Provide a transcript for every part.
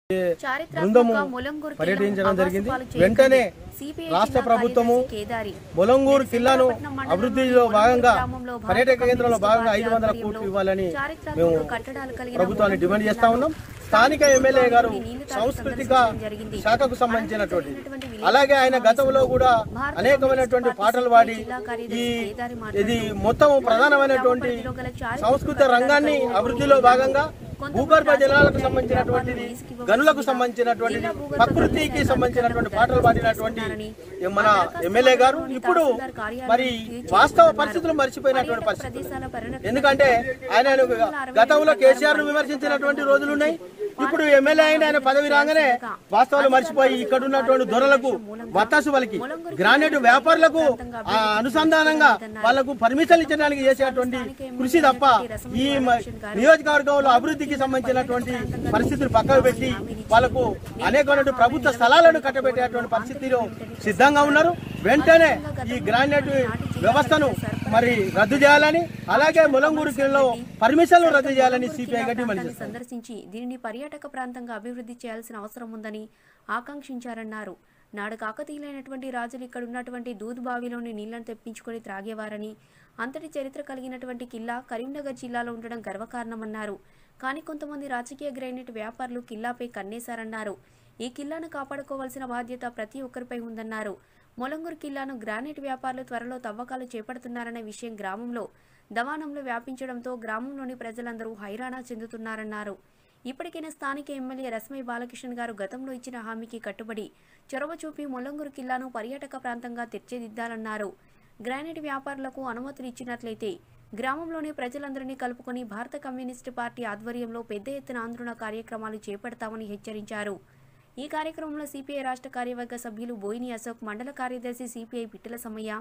బృందము పర్యటించడం జరిగింది వెంటనే రాష్ట్ర ప్రభుత్వము మొలంగూరు కిల్లాను అభివృద్ధిలో భాగంగా పర్యాటక కేంద్రంలో భాగంగా ఐదు వందల కోట్లు ఇవ్వాలని మేము ప్రభుత్వాన్ని డిమాండ్ చేస్తా ఉన్నాం స్థానిక ఎమ్మెల్యే గారు సాంస్కృతిక శాఖకు సంబంధించినటువంటి అలాగే ఆయన గతంలో కూడా అనేకమైనటువంటి పాటలు పాడి ఈ ఇది మొత్తం ప్రధానమైనటువంటి సంస్కృత రంగాన్ని అభివృద్ధిలో భాగంగా భూగర్భ జలాలకు సంబంధించినటువంటిది గనులకు సంబంధించినటువంటిది ప్రకృతికి సంబంధించినటువంటి పాటలు పాడినటువంటి మన ఎమ్మెల్యే గారు ఇప్పుడు మరి వాస్తవ పరిస్థితులు మర్చిపోయినటువంటి పరిస్థితి ఎందుకంటే ఆయన గతంలో కేసీఆర్ ను విమర్శించినటువంటి రోజులు ఉన్నాయి ఇప్పుడు ఎమ్మెల్యే అయిన ఆయన పదవి రాగానే వాస్తవాలు మర్చిపోయి ఇక్కడ ఉన్నటువంటి దొరలకు వత్తాసు వాళ్ళకి గ్రానైట్ వ్యాపారులకు ఆ అనుసంధానంగా వాళ్లకు పర్మిషన్ ఇచ్చడానికి చేసేటువంటి కృషి తప్ప ఈ మ- నియోజకవర్గంలో అభివృద్ధికి సంబంధించినటువంటి పరిస్థితులు పక్కకు పెట్టి వాళ్ళకు అనేకమైన ప్రభుత్వ స్థలాలను కట్టబెట్టేటువంటి పరిస్థితిలో సిద్ధంగా ఉన్నారు వెంటనే ఈ గ్రానైట్ వ్యవస్థను మరి రద్దు చేయాలని అలాగే ములంగూరులో పర్మిషన్లు రద్దు చేయాలని సిపిఐ గట్టి మళ్ళీ సందర్శించి దీనిని పర్యాటక ప్రాంతంగా అభివృద్ధి చేయాల్సిన అవసరం ఉందని ఆకాంక్షించారన్నారు నాడు కాకతీయులైనటువంటి రాజులు ఇక్కడ ఉన్నటువంటి దూద్ బావిలోని నీళ్లను తెప్పించుకొని త్రాగేవారని అంతటి చరిత్ర కలిగినటువంటి కిల్లా కరీంనగర్ జిల్లాలో ఉండడం గర్వకారణమన్నారు కానీ కొంతమంది రాజకీయ గ్రైనేట్ వ్యాపారులు కిల్లాపై కన్నేశారన్నారు ఈ కిల్లాను కాపాడుకోవాల్సిన బాధ్యత ప్రతి ఒక్కరిపై ఉందన్నారు మొలంగూరు కిల్లాను గ్రానైట్ వ్యాపారులు త్వరలో తవ్వకాలు చేపడుతున్నారనే విషయం గ్రామంలో దవానంలో వ్యాపించడంతో గ్రామంలోని ప్రజలందరూ హైరాణా చెందుతున్నారన్నారు ఇప్పటికైనా స్థానిక ఎమ్మెల్యే రస్మై బాలకృష్ణ గారు గతంలో ఇచ్చిన హామీకి కట్టుబడి చొరవ చూపి మొలంగూరు కిల్లాను పర్యాటక ప్రాంతంగా తీర్చిదిద్దాలన్నారు గ్రానైట్ వ్యాపారులకు అనుమతులు ఇచ్చినట్లయితే గ్రామంలోని ప్రజలందరినీ కలుపుకొని భారత కమ్యూనిస్టు పార్టీ ఆధ్వర్యంలో పెద్ద ఎత్తున ఆందోళన కార్యక్రమాలు చేపడతామని హెచ్చరించారు ఈ కార్యక్రమంలో సిపిఐ రాష్ట్ర కార్యవర్గ సభ్యులు బోయిని అశోక్ మండల కార్యదర్శి సిపిఐ పిట్టల సమయ్య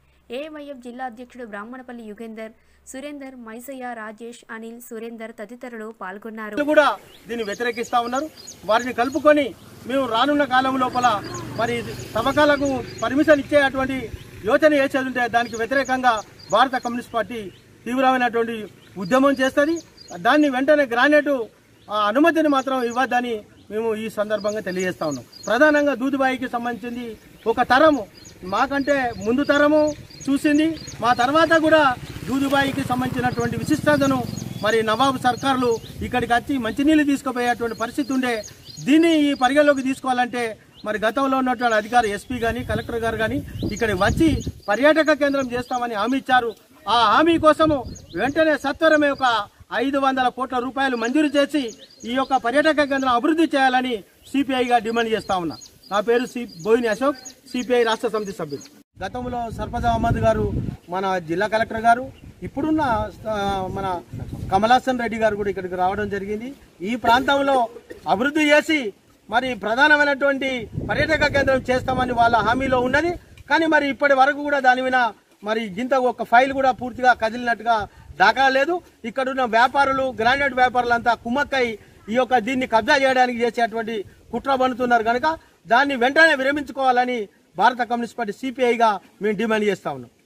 ఏవైఎఫ్ జిల్లా అధ్యక్షుడు బ్రాహ్మణపల్లి యుగేందర్ సురేందర్ మైసయ్య రాజేష్ అనిల్ సురేందర్ తదితరులు పాల్గొన్నారు వాళ్ళు కూడా దీన్ని వ్యతిరేకిస్తా ఉన్నారు వారిని కలుపుకొని మేము రానున్న కాలం లోపల మరి తవ్వకాలకు పర్మిషన్ ఇచ్చేటువంటి యోచన చేసేది ఉంటే దానికి వ్యతిరేకంగా భారత కమ్యూనిస్ట్ పార్టీ తీవ్రమైనటువంటి ఉద్యమం చేస్తుంది దాన్ని వెంటనే గ్రానైట్ ఆ అనుమతిని మాత్రం ఇవ్వద్దని మేము ఈ సందర్భంగా తెలియజేస్తా ఉన్నాం ప్రధానంగా దూదుబాయికి సంబంధించింది ఒక తరము మాకంటే ముందు తరము చూసింది మా తర్వాత కూడా దూదుబాయికి సంబంధించినటువంటి విశిష్టతను మరి నవాబు సర్కార్లు ఇక్కడికి వచ్చి మంచినీళ్ళు తీసుకుపోయేటువంటి పరిస్థితి ఉండే దీన్ని ఈ పరిగణలోకి తీసుకోవాలంటే మరి గతంలో ఉన్నటువంటి అధికారి ఎస్పీ గాని కలెక్టర్ గారు కానీ ఇక్కడికి వచ్చి పర్యాటక కేంద్రం చేస్తామని హామీ ఇచ్చారు ఆ హామీ కోసము వెంటనే సత్వరమే ఒక ఐదు వందల కోట్ల రూపాయలు మంజూరు చేసి ఈ యొక్క పర్యాటక కేంద్రం అభివృద్ధి చేయాలని సిపిఐగా డిమాండ్ చేస్తా ఉన్నా నా పేరు సి బోయిని అశోక్ సిపిఐ రాష్ట్ర సమితి సభ్యులు గతంలో సర్పంచ్ అహ్మద్ గారు మన జిల్లా కలెక్టర్ గారు ఇప్పుడున్న ఆ, మన కమలాసన్ రెడ్డి గారు కూడా ఇక్కడికి రావడం జరిగింది ఈ ప్రాంతంలో అభివృద్ధి చేసి మరి ప్రధానమైనటువంటి పర్యాటక కేంద్రం చేస్తామని వాళ్ళ హామీలో ఉన్నది కానీ మరి ఇప్పటి వరకు కూడా దాని మీద మరి గింత ఒక ఫైల్ కూడా పూర్తిగా కదిలినట్టుగా దాఖలా లేదు ఇక్కడున్న వ్యాపారులు గ్రానైట్ వ్యాపారులంతా కుమ్మక్కై ఈ యొక్క దీన్ని కబ్జా చేయడానికి చేసేటువంటి కుట్ర పన్నుతున్నారు కనుక దాన్ని వెంటనే విరమించుకోవాలని భారత కమ్యూనిస్ట్ పార్టీ సిపిఐగా మేము డిమాండ్ చేస్తా ఉన్నాం